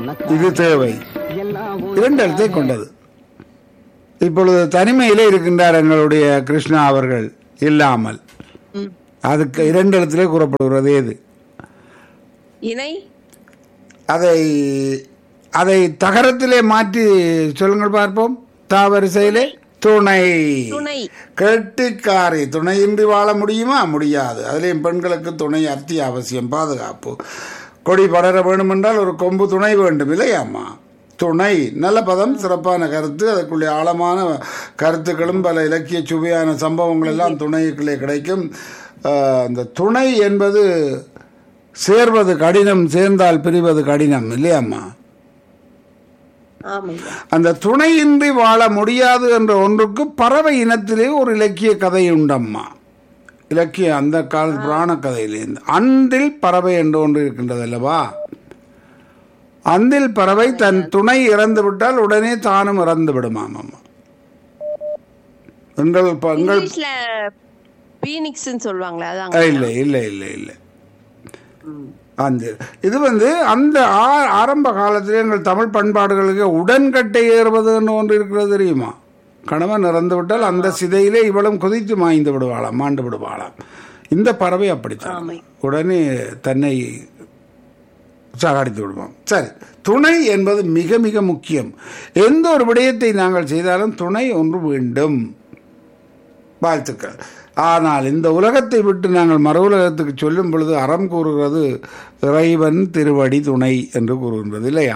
இது தேவை இரண்டு எழுத்தை கொண்டது இப்பொழுது தனிமையிலே இருக்கின்றார் எங்களுடைய கிருஷ்ணா அவர்கள் இல்லாமல் ம். அதுக்கு இரண்டு இடத்திலே கூறப்படுகிறது ஏது இணை அதை அதை தகரத்திலே மாற்றி சொல்லுங்கள் பார்ப்போம் தா வரிசையிலே துணை துணை கெட்டிக்காரி துணையின்றி வாழ முடியுமா முடியாது அதிலேயும் பெண்களுக்கு துணை அத்தியாவசியம் பாதுகாப்பு கொடி படர வேண்டுமென்றால் ஒரு கொம்பு துணை வேண்டும் இல்லையாம்மா துணை நல்ல பதம் சிறப்பான கருத்து அதுக்குள்ளே ஆழமான கருத்துக்களும் பல இலக்கிய சுவையான சம்பவங்கள் எல்லாம் துணைக்குள்ளே கிடைக்கும் ஆஹ், அந்த துணை என்பது சேர்வது கடினம் சேர்ந்தால் பிரிவது கடினம் இல்லையாம்மா ஆமாய்யா அந்த துணையின்றி வாழ முடியாது என்ற ஒன்றுக்கு பறவை இனத்திலே ஒரு இலக்கிய கதை உண்டம்மா இலக்கிய அந்த கால புராண கதையிலேருந்து அந்தில் பறவை என்று ஒன்று இருக்கின்றது அல்லவா அந்தில் பறவை தன் துணை இறந்து விட்டால் உடனே தானும் இறந்து விடுமாம் அம்மா எங்கள் ப- எங்கள் இங்கிலீஷ்ல பீனிக்ஸ்னு சொல்லுவாங்களே அஹ், அதாங்க இல்லை இல்லை இல்லை இல்லை அந்த இது வந்து அந்த ஆ- ஆரம்ப காலத்திலே எங்கள் தமிழ் பண்பாடுகளுக்கு உடன்கட்டை ஏறுவதுன்னு ஒன்று இருக்கிறது தெரியுமா கணவன் இறந்து விட்டால் அந்த சிதையிலே இவளும் குதித்து மாய்ந்து விடுவாளாம் மாண்டு விடுவாளாம் இந்த பறவை அப்படித்தான் ஆமை. உடனே தன்னை சாகடித்து விடுவோம் சரி துணை என்பது மிக மிக முக்கியம் எந்த ஒரு விடயத்தை நாங்கள் செய்தாலும் துணை ஒன்று வேண்டும் வாழ்த்துக்கள் ஆனால் இந்த உலகத்தை விட்டு நாங்கள் மறு உலகத்துக்கு சொல்லும் பொழுது அறம் கூறுகிறது இறைவன் திருவடி துணை என்று கூறுகின்றது இல்லையா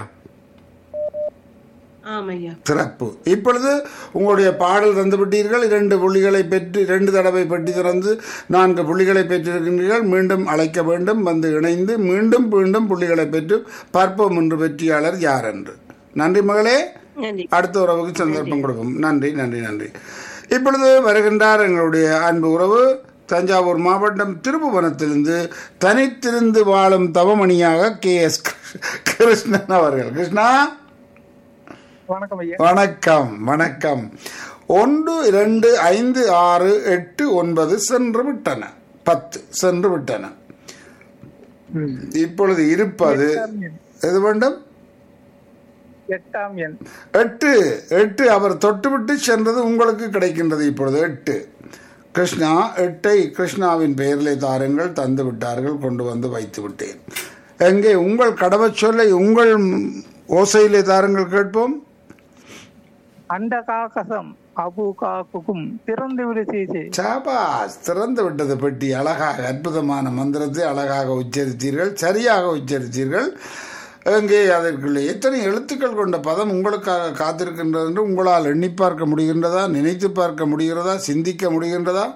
ஆமையா சிறப்பு இப்பொழுது உங்களுடைய பாடல் தந்து விட்டீர்கள் இரண்டு புள்ளிகளை பெற்று இரண்டு தடவை பெட்டி திறந்து நான்கு புள்ளிகளை பெற்றிருக்கின்றீர்கள் மீண்டும் அழைக்க வேண்டும் வந்து இணைந்து மீண்டும் மீண்டும் புள்ளிகளை பெற்று பார்ப்போம் என்று வெற்றியாளர் யார் என்று நன்றி மகளே நன்றி அடுத்த உறவுக்கு சந்தர்ப்பம் கொடுப்போம் நன்றி நன்றி நன்றி இப்பொழுது வருகின்றார் எங்களுடைய அன்பு உறவு தஞ்சாவூர் மாவட்டம் திருப்புவனத்திலிருந்து தனித்திருந்து வாழும் தவமணியாக கே எஸ் கிருஷ்ணன் அவர்கள் கிருஷ்ணா வணக்கம் ஐயா வணக்கம் வணக்கம் ஒன்று இரண்டு ஐந்து ஆறு எட்டு ஒன்பது சென்று விட்டன பத்து சென்று விட்டன ம். இப்பொழுது இருப்பது எட்டாம் எண். எது வேண்டும் எட்டாம் எண் எட்டு எட்டு அவர் தொட்டுவிட்டு சென்றது உங்களுக்கு கிடைக்கின்றது இப்பொழுது எட்டு கிருஷ்ணா எட்டை கிருஷ்ணாவின் பெயரிலே தாருங்கள் தந்து விட்டார்கள் கொண்டு வந்து வைத்து விட்டேன் எங்கே உங்கள் கடவுச் சொல்லை உங்கள் ஓசையிலே தாருங்கள் கேட்போம் அண்ட காக்கசம் அபு காக்குக்கும் திறந்து விடு சீசே சாபாஸ் திறந்து விட்டது பெட்டி அழகாக அற்புதமான மந்திரத்தை அழகாக உச்சரித்தீர்கள் சரியாக உச்சரித்தீர்கள் அங்கே அதற்குள்ளே எத்தனை எழுத்துக்கள் கொண்ட பதம் உங்களுக்காக காத்திருக்கின்றது என்று உங்களால் எண்ணி பார்க்க முடிகின்றதா நினைத்து பார்க்க முடிகிறதா சிந்திக்க முடிகின்றதா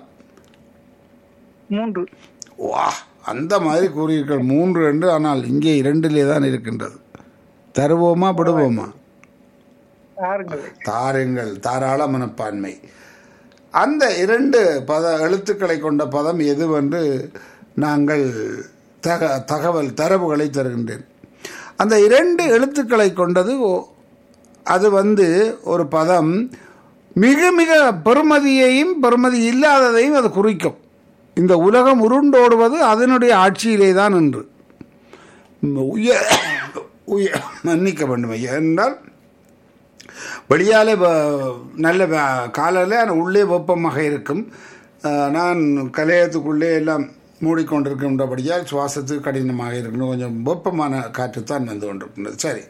மூன்று வா அந்த மாதிரி கூறியிருக்கள் மூன்று என்று ஆனால் இங்கே இரண்டிலே தான் இருக்கின்றது தருவோமா விடுவோமா யாருங்கள் தாருங்கள் தாராள மனப்பான்மை அந்த இரண்டு பத எழுத்துக்களை கொண்ட பதம் எதுவென்று நாங்கள் தக தகவல் தரவுகளை தருகின்றேன் அந்த இரண்டு எழுத்துக்களை கொண்டது ஓ- அது வந்து ஒரு பதம் மிக மிக பெருமதியையும் பெருமதி இல்லாததையும் அது குறிக்கும் இந்த உலகம் உருண்டோடுவது அதனுடைய ஆட்சியிலே தான் என்று உய உய மன்னிக்க வேண்டும் ஐயா என்றால் வெளியாலே வ- நல்ல காலையில் உள்ளே வெப்பமாக இருக்கும் அஹ், நான் கலையத்துக்குள்ளே எல்லாம் மூடிக்கொண்டிருக்கின்றபடியால் சுவாசத்துக்கு கடினமாக இருக்கணும் கொஞ்சம் வெப்பமான காற்று தான் வந்து கொண்டிருக்கின்றது சரி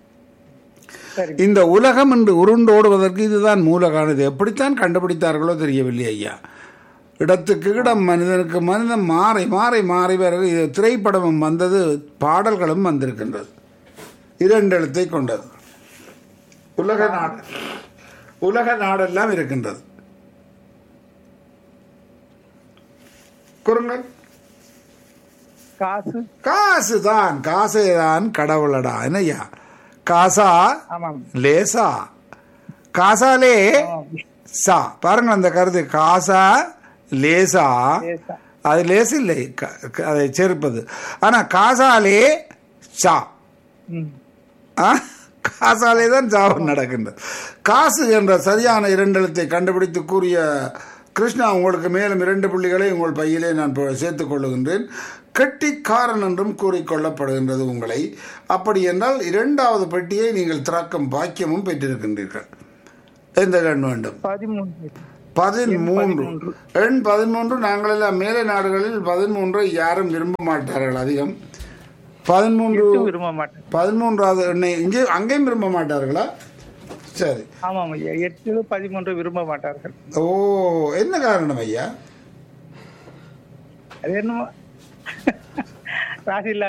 சரி இந்த உலகம் என்று உருண்டோடுவதற்கு இதுதான் மூலகானது எப்படித்தான் கண்டுபிடித்தார்களோ தெரியவில்லை ஐயா இடத்துக்கு இடம் மனிதனுக்கு மனிதன் மாறி மாறி மாறி வருது இது திரைப்படமும் வந்தது பாடல்களும் வந்திருக்கின்றது இரண்டு எழுத்தை கொண்டது உலக நாடு உலக நாடெல்லாம் இருக்கின்றது குறுங்கள் காசு காசு தான் காசே தான் கடவுளடா என்னய்யா காசா ஆமாம் லேசா காசாலே சா பாருங்க அந்த கருத்து காசா லேசா லேசா. அது லேசு இல்லை க- க- அதை சேர்ப்பது ஆனா காசாலே சா ம். ஆ? காசாலே தான் சாபம் நடக்கின்றது காசு என்ற சரியான இரண்டெழுத்தை கண்டுபிடித்து கூறிய கிருஷ்ணா உங்களுக்கு மேலும் இரண்டு புள்ளிகளை உங்கள் பையிலே நான் இப்போ சேர்த்துக் கொள்ளுகின்றேன் கெட்டிக்காரன் என்றும் கூறிக்கொள்ளப்படுகின்றது உங்களை அப்படி என்றால் இரண்டாவது பெட்டியை நீங்கள் திறக்கும் பாக்கியமும் பெற்றிருக்கின்றீர்கள் எந்த கண் வேண்டும் பதிமூன்று பதிமூன்று எண் பதிமூன்று நாங்கள் எல்லாம் மேலை நாடுகளில் பதிமூன்றை யாரும் விரும்ப மாட்டார்கள் அதிகம் பதிமூன்று எட்டு விரும்ப மாட்டேன் பதிமூன்றாவது எண்ணை இங்கே அங்கேயும் விரும்ப மாட்டார்களா சரி ஆமாம் ஐயா எட்டு பதிமூன்று விரும்ப மாட்டார்கள் ஓ என்ன காரணம் ஐயா அது என்னமோ ராசி